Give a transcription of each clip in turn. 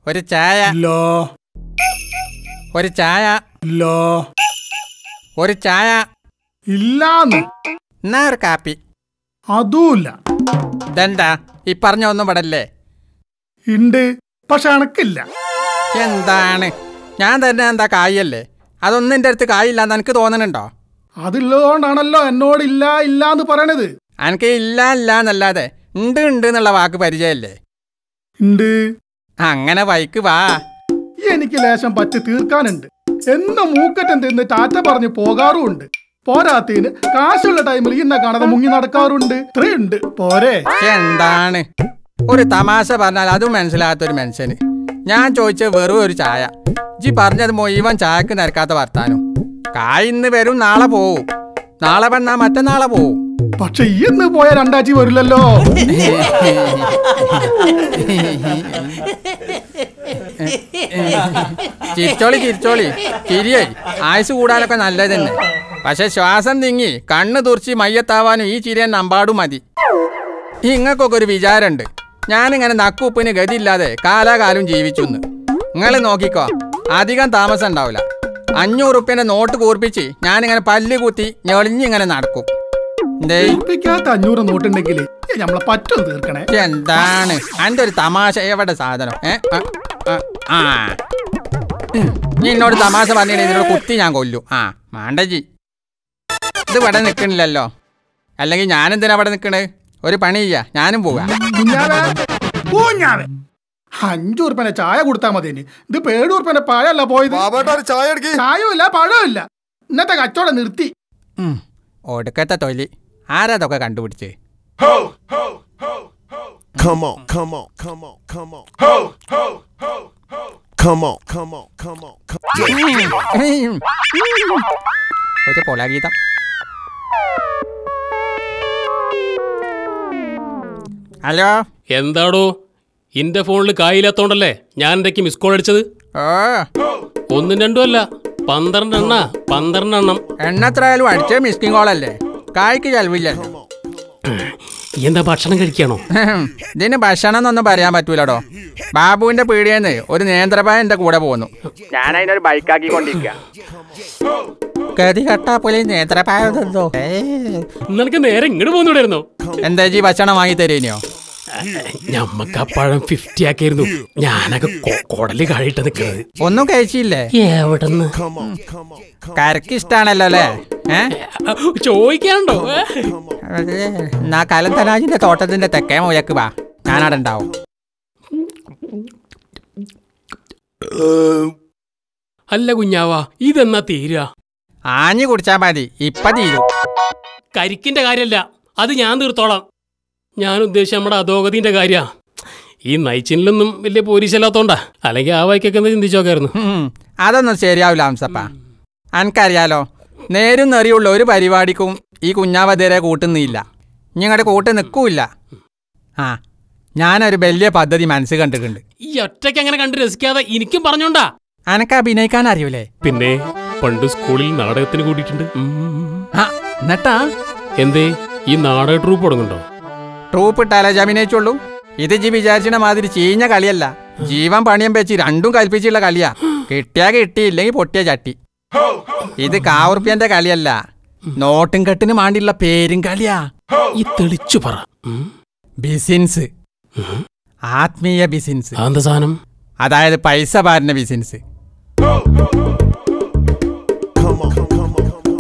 ഒരു ചായ ഇല്ലോ ഒരു ചായ ഇല്ലോ ഒരു ചായ ഇല്ലാന്ന് എന്നാ ഒരു കാപ്പി അതുമില്ല ഇതെന്താ ഈ പറഞ്ഞ ഒന്നും പടല്ലേ ഉണ്ട് പക്ഷെ അണക്കില്ല എന്താണ് ഞാൻ തന്നെ എന്താ കായല്ലേ അതൊന്നും എൻ്റെ അടുത്ത് കായില്ലാന്ന് എനിക്ക് തോന്നുന്നുണ്ടോ അതുള്ളതുകൊണ്ടാണല്ലോ എന്നോട് ഇല്ല ഇല്ല എന്ന് പറയണത് എനിക്ക് ഇല്ല ഇല്ല എന്നല്ലാതെ ഉണ്ട് ഉണ്ട് എന്നുള്ള വാക്ക് പരിചയമല്ലേ ഉണ്ട് അങ്ങനെ വൈക്ക് വാ എനിക്ക് ലേശം പറ്റി തീർക്കാനുണ്ട് എന്നും മൂക്കറ്റം തിന്ന് ടാറ്റ പറഞ്ഞ് പോകാറുമുണ്ട് പോരാത്തതിന് കാശുള്ള ടൈമിൽ ഇന്നെ കാണാതെ മുങ്ങി നടക്കാറുണ്ട് ഇത്രയുണ്ട് പോരെ എന്താണ് ഒരു തമാശ പറഞ്ഞാൽ അതും മനസ്സിലാകാത്തൊരു മനുഷ്യന് ഞാൻ ചോദിച്ച വെറും ഒരു ചായ ജി പറഞ്ഞത് മുഴുവൻ ചായക്ക് നിരക്കാത്ത വർത്താനം കായ് ഇന്ന് വരും നാളെ പോവും നാളെ വന്നാ മറ്റന്നാളെ പോവും പക്ഷെ ഈ ഇന്ന് പോയ രണ്ടാഴ്ച വരില്ലല്ലോ ചിരിച്ചോളി ചിരിച്ചോളി ചിരിയേ ആയുസ് കൂടാനൊക്കെ നല്ലത് തന്നെ പക്ഷെ ശ്വാസം തിങ്ങി കണ്ണ് തുറച്ച് മയ്യത്താവാനും ഈ ചിരിയൻ നമ്പാടും മതി ഇങ്ങക്കൊക്കെ ഒരു വിചാരമുണ്ട് ഞാനിങ്ങനെ നക്കുപ്പിന് ഗതിയില്ലാതെ കാലാകാലം ജീവിച്ചുന്ന് നിങ്ങൾ നോക്കിക്കോ അധികം താമസം ഉണ്ടാവില്ല അഞ്ഞൂറ് റുപ്യന്റെ നോട്ട് കൂർപ്പിച്ച് ഞാനിങ്ങനെ പല്ല് കുത്തി ഞെളിഞ്ഞിങ്ങനെ നടക്കും എന്തേ ഏൽപ്പിക്കാത്ത അഞ്ഞൂറ് നോട്ടുണ്ടെങ്കിൽ നമ്മളെ പറ്റും തീർക്കണേ എന്താണ് അന്റെ ഒരു തമാശ എവിടെ സാധനം ഏ ആ, ആ, ആ ഉം. നീ എന്നോട് തമാശ പറഞ്ഞിട്ട് ഇതിനോട് കുത്തി ഞാൻ കൊല്ലു ആ മാണ്ടജി ഇത് ഇവിടെ നിൽക്കണില്ലല്ലോ അല്ലെങ്കിൽ ഞാനെന്തിനാ ഇവിടെ നിൽക്കണേ ഒരു പണി ചെയ്യാ ഞാനും പോവാ കുഞ്ഞാവേ കുഞ്ഞാവേ അഞ്ചു ഉറുപ്പനെ ചായ കൊടുത്താ മതി ഇനി. ഇത് പേഴ് ഉറുപ്പന്റെ പഴല്ല പോയത് ചായ എടുക്കി ചായവും പഴമില്ല ഇന്നത്തെ കച്ചവടം നിർത്തി ഉം. ഒടുക്കത്തെ തൊലി ആരാ ഇതൊക്കെ കണ്ടുപിടിച്ച് Come on, come on, come on, come on. Ho, ho, ho, ho. Come on, come on, come on. Come ഉം. ഒരു പൊളഗീതം ഹലോ എന്താടോ ഇന്റെ ഫോണിൽ കായില്ലാത്തോണ്ടല്ലേ ഞാൻ എന്തൊക്കെ മിസ് കോൾ അടിച്ചത് ഓ ഒന്നും രണ്ടും അല്ല പന്ത്രണ്ട് എണ്ണ പന്ത്രണ്ട് എണ്ണം എണ്ണത്രയാലും അടിച്ച മിസ്കിങ് കോളല്ലേ കായ്ക്ക് ചെലവില്ലല്ലോ ഈ എന്താ ഭക്ഷണം കഴിക്കാണോ ഹും. ഇതിന് ഭക്ഷണം എന്നൊന്നും പറയാൻ പറ്റൂലടോ ബാബുവിന്റെ പീടിയെന്ന് ഒരു നേന്ത്രപായ എന്റെ കൂടെ പോന്നു ഞാൻ അതിനൊരു ബൈക്കാക്കി കൊണ്ടിരിക്കുക ഗതി കെട്ടാ പോലെ നേന്ത്രപായ തന്നോ നിനക്ക് നേരെ ഇങ്ങോട്ട് പോകുന്നുണ്ടായിരുന്നോ എന്താ ജി ഭക്ഷണം വാങ്ങി തരേനിയോ ഞമ്മക്ക് ആ പഴം ഫിഫ്റ്റി ആക്കിയിരുന്നു ഞാനൊക്കെ കൊ- കൊടല് കഴിയിട്ട് നിൽക്കുന്നത് ഒന്നും കഴിച്ചില്ലേ എവിടെന്ന് on, come on, come കരക്ക് ഇഷ്ടാണല്ലോ അല്ലേ ഏ ചോദിക്കാനുണ്ടോ ഏ? എന്നാ കലന്തരാജിന്റെ തോട്ടത്തിന്റെ തെക്കേ മുയക്ക് വാ ഞാനവിടെ ഉണ്ടാവും അല്ല കുഞ്ഞാവാ ഇതെന്നാ തീരുക ആഞ്ഞു കുടിച്ചാ മതി ഇപ്പൊ തീരും കരിക്കിന്റെ കാര്യമല്ല അത് ഞാൻ തീർത്തോളാം ഞാൻ ഉദ്ദേശിച്ച നമ്മുടെ അധോഗതിന്റെ കാര്യ ഈ നയിച്ചിലൊന്നും വലിയ പോലീസല്ലാത്തോണ്ടാ അല്ലെങ്കിൽ ആ വൈക്കൊക്കെ ഒന്ന് ചിന്തിച്ചു നോക്കായിരുന്നു ഉം. അതൊന്നും ശരിയാവില്ല ഹംസപ്പ അനക്കറിയാലോ നേരും നെറിയുള്ള ഒരു പരിപാടിക്കും ഈ കുഞ്ഞാവതേരെ കൂട്ടുന്നില്ല ഞങ്ങളുടെ കൂട്ട് നിൽക്കൂല ആ ഞാനൊരു വലിയ പദ്ധതി മനസ്സ് കണ്ടിട്ടുണ്ട് ഈ ഒറ്റയ്ക്ക് അങ്ങനെ കണ്ട് രസിക്കാതെ എനിക്കും പറഞ്ഞോണ്ടാ അനക്ക് അഭിനയിക്കാൻ അറിയൂലേ പിന്നെ പണ്ട് സ്കൂളിൽ നാടകത്തിന് കൂടിയിട്ടുണ്ട് ഉം. ആ എന്നിട്ടാ എന്തേ ഈ നാടക ട്രൂപ്പ് തുടങ്ങുന്നുണ്ടോ ട്രൂപ്പ് ഇട്ടാലേ ജി അഭിനയിച്ചുള്ളൂ ഇത് ജി വിചാരിച്ചിന മാതിരി ചീഞ്ഞ കളിയല്ല ജീവൻ പണിയം വെച്ച് രണ്ടും കൽപ്പിച്ചുള്ള കളിയാ കിട്ടിയാ കിട്ടി ഇല്ലെങ്കിൽ പൊട്ടിയ ചട്ടി ഇത് കാവുറുപ്പ്യന്റെ കളിയല്ല നോട്ടും കെട്ടിന് മാണ്ടിയുള്ള പേരും കളിയാ ഈ തെളിച്ചു പറ ഉം. ബിസിൻസ് ആത്മീയ ബിസിൻസ് അതെന്താ സാധനം അതായത് പൈസ പാരുന്ന business come on, come on,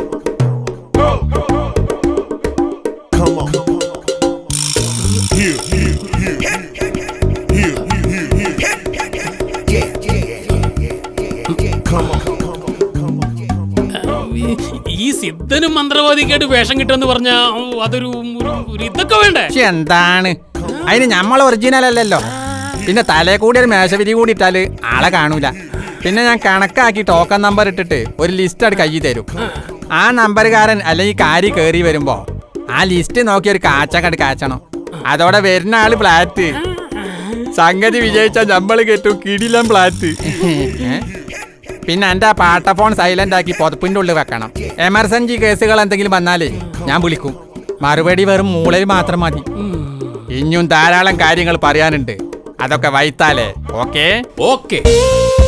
come on. Come on. Here, here, here, here, here, here, here. Come on, come on, come on. ഈ- ഈ സിദ്ധനും മന്ത്രവാദിക്കായിട്ട് വേഷം കിട്ടുമെന്ന് പറഞ്ഞ അതൊരു ഒരു- ഒരു ഇതൊക്കെ വേണ്ടേ പക്ഷെ എന്താണ് അതിന് നമ്മൾ ഒറിജിനൽ അല്ലല്ലോ പിന്നെ തലേ കൂടി ഒരു മേശവിരി കൂടി ഇട്ടാല് ആളെ കാണൂല പിന്നെ ഞാൻ കണക്കാക്കി ടോക്കൺ നമ്പർ ഇട്ടിട്ട് ഒരു ലിസ്റ്റ് അവിടെ കയ്യിൽ തരും ആ നമ്പറുകാരൻ അല്ലെങ്കിൽ കാരി കയറി വരുമ്പോ ആ ലിസ്റ്റ് നോക്കി ഒരു കാച്ചക്കട് കാച്ചണം അതോടെ വരുന്ന ആള് ഫ്ലാറ്റ് സംഗതി വിജയിച്ച നമ്മൾ കെട്ടും കിടിലം ഫ്ലാറ്റ് ഏ? പിന്നെ എൻ്റെ ആ പാട്ട ഫോൺ സൈലന്റ് ആക്കി പുതപ്പിന്റെ ഉള്ളിൽ വെക്കണം എമർജൻസി കേസുകൾ എന്തെങ്കിലും വന്നാലേ ഞാൻ വിളിക്കും മറുപടി വെറും മൂളയിൽ മാത്രം മതി ഇനിയും ധാരാളം കാര്യങ്ങൾ പറയാനുണ്ട് അതൊക്കെ വൈത്താലേ ഓക്കേ ഓക്കെ